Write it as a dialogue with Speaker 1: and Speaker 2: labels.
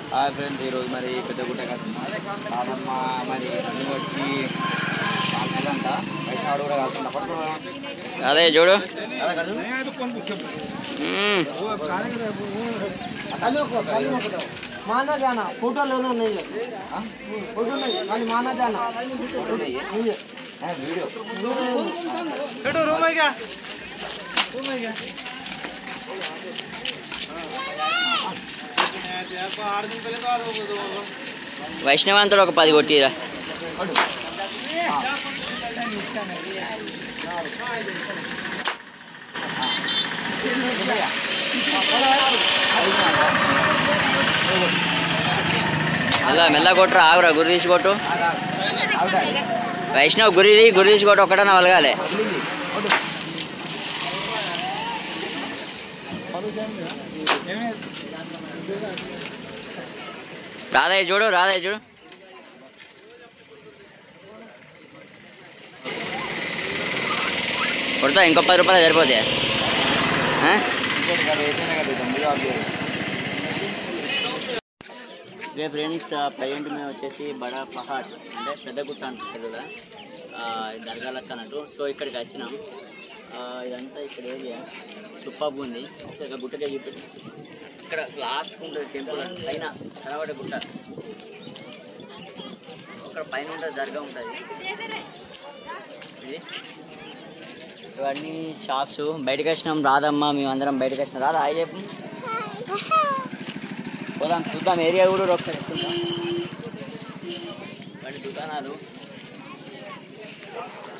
Speaker 1: Hi friends ఈరోజు మరి పెద్ద గుట్ట కలిసింది కాదమ్మ మరి అన్ని వచ్చి కాల్చాలంట వైష్ణవుడు కూడా కాల్చుంటా పట్టుకో
Speaker 2: అదే చూడు
Speaker 1: అదే కాదు
Speaker 2: మ్మ్.
Speaker 3: माना जाना फोटो लेना नहीं है हाँ? फोटो नहीं खाली माना जाना नहीं है
Speaker 1: ఏ, వీడియో
Speaker 3: फोटो रूम है क्या रूम है क्या
Speaker 2: వైష్ణవంతుడు ఒక పది కొట్టిరా మెల్ల మెల్ల కొట్టురా ఆగురా గురి తీసి కొట్టు వైష్ణవ్ గురి తీ, గురి తీసి కొట్టు ఒక్కడన్నా వలగాలి రాధయ్య చూడు రాధయ్య చూడు కొడతా ఇంకో పది రూపాయలు సరిపోతాయి ఆ?
Speaker 1: ఇంకోటి కాదు వేసేనే కదా తొమ్మిది ఆఫ్
Speaker 2: ఇదే ఫ్రెండ్స్ ప్రజెంట్ మేము వచ్చేసి బడా పహాడ్ అంటే పెద్ద గుట్ట అంటారు కదా ఆ, ఇది దర్గాలక్క అన్నట్టు సో ఇక్కడికి వచ్చినాం ఆ, ఇదంతా ఇక్కడ ఏరియా చుప్పాబు ఉంది ఒకసారి ఇక్కడ గుట్టకే చూపి ఇక్కడ లాస్ట్ ఉంటుంది టెంపుల్ పైన కనబడే గుట్ట అక్కడ పైన ఉంటుంది దర్గా ఉంటుంది ఇది ఇవన్నీ షాప్స్ బయటకు వచ్చినాం రాదమ్మ మేమందరం బయటకు వచ్చినాం రాదా హాయ్ చెప్పు పోదాం చూద్దాం ఏరియా కూడా ఒకసారి ఎక్కుదాం వాటి దుకాణాలు